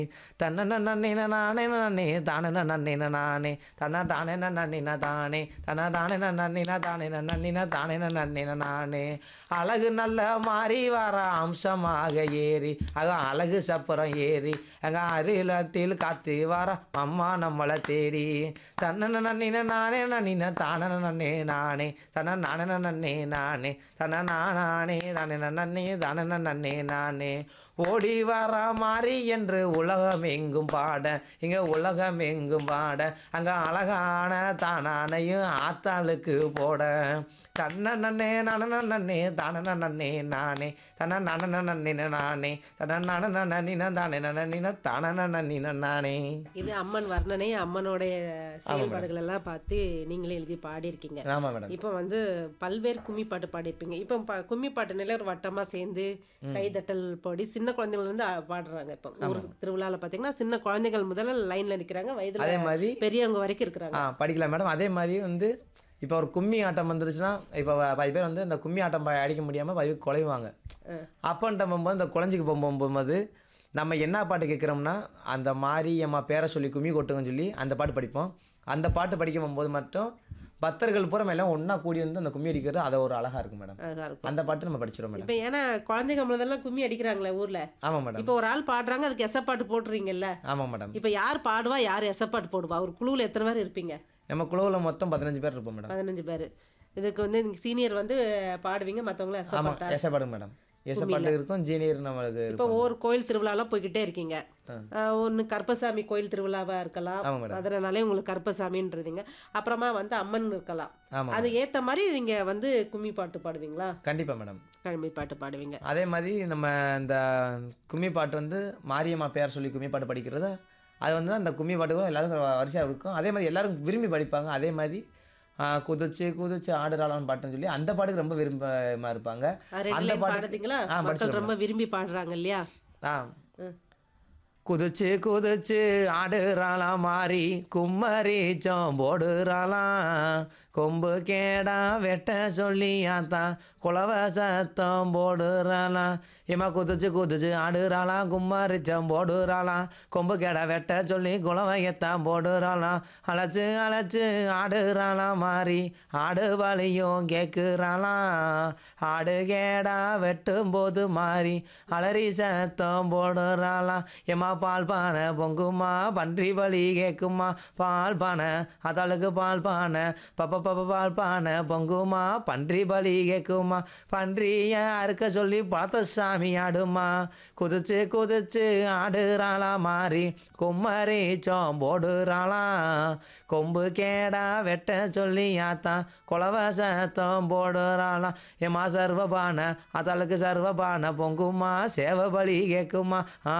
தன்ன நன்னின நானே நன்னே தானே நன்னின நானே தன்ன தானே நன்னின தானே தன்ன தானே நன்னின தானே நன்னின தானே நன்னின நானே அழகு நல்ல மாறி வர அம்சமாக ஏறி அக அழகு சப்புறம் ஏறி அங்க அருளத்தில் காத்து வர அம்மா நம்மளை தேடி தன்ன நன்னின நானே நன்னின தானே நன்னே நானே தன்ன நானே நன்னே நானே தன்ன நானே தானே நன்னே தானே நன்னே நானே ஓடி வர மாறி என்று உலகம் எங்கும் பாட இங்க உலகம் எங்கும் பாட அங்க அழகான தானானையும் ஆத்தாளுக்கு போட தன்ன நன்னே நன நன்னே தான நன்னே நானே தன நன நன்னே நானே தன நன நன்னின தானே நன்னின தான நன்னின நானே இது அம்மன் வர்ணனை அம்மனுடைய செயல்பாடுகள் எல்லாம் பார்த்து நீங்களே எழுதி பாடியிருக்கீங்க ஆமா மேடம் இப்போ வந்து பல்வேறு கும்மி பாட்டு பாடியிருப்பீங்க இப்போ ப- கும்மி பாட்டு நிலை ஒரு வட்டமா சேர்ந்து கைதட்டல் பாடி சின்ன குழந்தைகள் வந்து அ- பாடுறாங்க இப்போ ஒரு திருவிழாவில் பார்த்தீங்கன்னா சின்ன குழந்தைகள் முதல்ல லைன்ல நிற்கிறாங்க அதே வயதுல மாதிரி பெரியவங்க வரைக்கும் இருக்கிறாங்க ஆ படிக்கலாம் மேடம் அதே மாதிரி வந்து இப்போ ஒரு கும்மி ஆட்டம் வந்துருச்சுன்னா இப்போ பதி பேர் வந்து இந்த கும்மி ஆட்டம் ப- அடிக்க முடியாமல் பதி பேர் குலைவாங்க அப்பன்ட்ட போகும்போது இந்த குழஞ்சிக்கு போகும்போது நம்ம என்ன பாட்டு கேட்குறோம்னா அந்த மாரியம்மா பேரை சொல்லி கும்மி கொட்டுங்கன்னு சொல்லி அந்த பாட்டு படிப்போம் அந்த பாட்டு படிக்க போகும்போது மட்டும் பக்தர்கள் பூரா எல்லாம் ஒன்றா கூடி வந்து அந்த கும்மி அடிக்கிறது அதை ஒரு அழகாக இருக்கும் மேடம் அழகா இருக்கும் அந்த பாட்டு நம்ம படிச்சிடும் மேடம் இப்போ ஏன்னா குழந்தைங்க முதல்ல கும்மி அடிக்கிறாங்களே ஊர்ல ஆமாம் மேடம் இப்போ ஒரு ஆள் பாடுறாங்க அதுக்கு எசப்பாட்டு போட்டுறீங்கல்ல ஆமாம் மேடம் இப்போ யார் பாடுவா யார் எசப்பாட்டு போடுவா ஒரு குழுவில் எத்தனை பேர் இருப்பீங்க நம்ம குழுவில் மொத்தம் பதினஞ்சு பேர் இருப்போம் மேடம் பதினஞ்சு பேர் இதுக்கு வந்து சீனியர் வந்து பாடுவீங்க மற்றவங்களும் ஆமாம் எசப்பாட்டா எசப்பாடு மேடம் எசப்பாட்டு இருக்கும் ஜீனியர் நம்மளுக்கு இப்போ இருக்கும் ஒவ்வொரு கோயில் திருவிழாலாம் போய்கிட்டே இருக்கீங்க ஆ. ஒன்று கருப்பசாமி கோயில் திருவிழாவா இருக்கலாம் ஆமா மேடம். அதனாலே உங்களுக்கு கருப்பசாமின்றதுங்க அப்புறமா வந்து அம்மன் இருக்கலாம் ஆமாம் அது ஏத்த மாதிரி நீங்க வந்து கும்மி பாட்டு பாடுவீங்களா கண்டிப்பாக மேடம் கிழமை பாட்டு பாடுவீங்க அதே மாதிரி நம்ம இந்த கும்மி பாட்டு வந்து மாரியம்மா பேர் சொல்லி கும்மி பாட்டு படிக்கிறது அது வந்து அந்த கும்மி பாட்டுக்கும் எல்லாருக்கும் வரிசையாக இருக்கும் அதே மாதிரி எல்லாரும் விரும்பி படிப்பாங்க அதே மாதிரி ஆ, குதிச்சு குதிச்சு ஆடுறாளான்னு பாட்டுன்னு சொல்லி அந்த பாட்டுக்கு ரொம்ப விரும்பமா இருப்பாங்க அது ரெண்டு அந்த லைன் பாட்டு- பாடுறீங்களா ஆ, மக்கள் படிச்சிடுறேன் ரொம்ப விரும்பி பாடுறாங்க இல்லையா ஆ ம். குதிச்சு குதிச்சு ஆடுறாளாம் மாறி கும்மரிச்சம் போடுறாளாம் கொம்பு கேடா வெட்ட சொல்லி ஆத்தான் குலவ சத்தம் போடுறாளாம் இம்மா குதிச்சு குதிச்சு ஆடுறாளாம் கும்மரிச்சம் போடுறாளாம் கொம்பு கேடா வெட்ட சொல்லி குலவையத்தான் போடுறாளாம் அழைச்சு அழைச்சு ஆடுறாளாம் மாறி ஆடு வலியும் கேட்குறாளாம் ஆடு கேடா வெட்டும் போது மாறி அலறி சத்தம் போடுறாளாம் ஏம்மா பால் பானை பொங்குமா பன்றி வலி கேட்குமா பால் பானை அதாளுக்கு பால் பானை பப்ப பப்ப பால் பானை பொங்குமா பன்றி பலி கேட்குமா பன்றிய அறுக்க சொல்லி பழத்த சாமி ஆடுமா குதிச்சு குதிச்சு ஆடுறாளா மாறி கும்மரி சோம் போடுறாளாம் கொம்பு கேடா வெட்ட சொல்லி ஆத்தான் குலவ சத்தம் போடுறாளாம் ஏமா சர்வபான அதாளுக்கு சர்வபான பொங்குமா சேவ பலி கேட்குமா ஆ,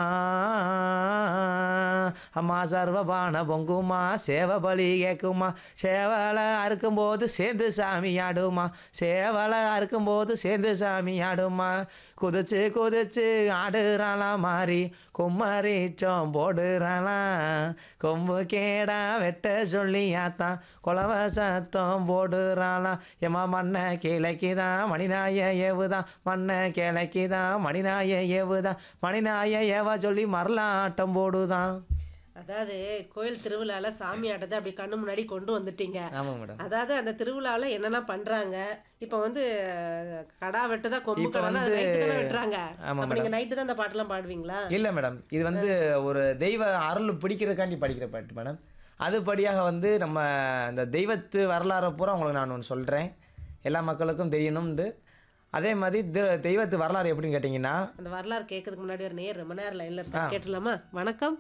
அம்மா சர்வபான பொங்குமா சேவ பலி கேட்குமா சேவலை அறுக்கும்போது சேர்ந்து சாமி ஆடுமா சேவலை அறுக்கும்போது சேர்ந்து சாமி ஆடுமா குதிச்சு குதிச்சு ஆடுறாளாம் மாறி கும்மரிச்சோம் போடுறாளாம் கொம்பு கேடா வெட்ட சொல்லி ஆத்தான் குலவ சத்தம் போடுறாளாம் எம்மா மண்ணை கிழக்கிதான் மணிநாய ஏவுதான் மண்ணை கிழக்கிதான் மணிநாய ஏவுதான் மணிநாய ஏவ சொல்லி மரலாட்டம் போடுதான் அதாவது கோயில் திருவிழால சாமி ஆட்டத்தை அப்படி கண்ணு முன்னாடி கொண்டு வந்துட்டீங்க ஆமாம் மேடம் அதாவது அந்த திருவிழாவில் என்னென்ன பண்றாங்க இப்போ வந்து அஹ், கடா வெட்டுதா கொம்பு இப்ப கடனா அது வந்து- நைட்டு தானே வெட்டுறாங்க ஆமா அப்ப நீங்க நைட்டு தான் அந்த பாட்டெல்லாம் பாடுவீங்களா இல்லை மேடம் இது வந்து ஒரு தெய்வ அருள் பிடிக்கிறதுக்காண்டி படிக்கிற பாட்டு மேடம் அதுபடியாக வந்து நம்ம இந்த தெய்வத்து வரலாறை பூரா உங்களுக்கு நான் ஒன்று சொல்கிறேன் எல்லா மக்களுக்கும் தெரியணும்னு அதே மாதிரி தெ- தெய்வத்து வரலாறு எப்படின்னு கேட்டிங்கன்னா அந்த வரலாறு கேட்கறதுக்கு முன்னாடி ஒரு நேர் ரொம்ப நேரம் லைன்ல இருக்கா கேட்டுலாமா வணக்கம்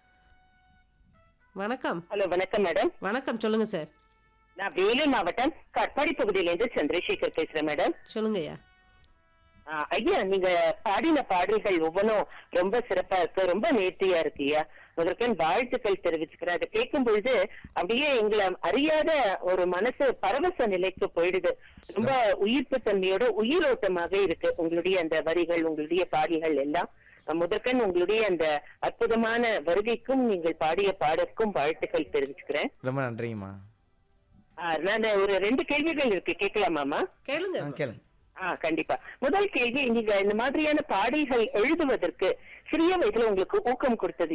வணக்கம் ஹலோ வணக்கம் மேடம் வணக்கம் சொல்லுங்க சார் நான் வேலூர் மாவட்டம் கட்பாடி பகுதியிலேருந்து சந்திரசேகர் பேசுறேன் மேடம் சொல்லுங்கய்யா ஆ, ஐயா நீங்க பாடின பாடல்கள் ஒவ்வொன்றும் ரொம்ப சிறப்பா இருக்கு ரொம்ப நேர்த்தியா இருக்குயா முதற்கன் வாழ்த்துக்கள் தெரிவிச்சுக்கிறேன் அதை கேட்கும் பொழுது அப்படியே எங்களை அறியாத ஒரு மனசு பரவச நிலைக்கு போயிடுது ரொம்ப உயிர்ப்பு தன்மையோட உயிரோட்டமாக இருக்கு உங்களுடைய அந்த வரிகள் உங்களுடைய பாடல்கள் எல்லாம் முதற்கண் உங்களுடைய அந்த அற்புதமான வருகைக்கும் நீங்கள் பாடிய பாடலுக்கும் வாழ்த்துக்கள் தெரிவிச்சுக்கிறேன் ரொம்ப நன்றிங்கம்மா ஆ, நான் ஒரு ரெண்டு கேள்விகள் இருக்கு கேட்கலாமாமா கேளுங்க ஆ கேளுங்க ஆ கண்டிப்பா முதல் கேள்வி நீங்க இந்த மாதிரியான பாடல்கள் எழுதுவதற்கு சிறிய வயதுல உங்களுக்கு ஊக்கம் கொடுத்தது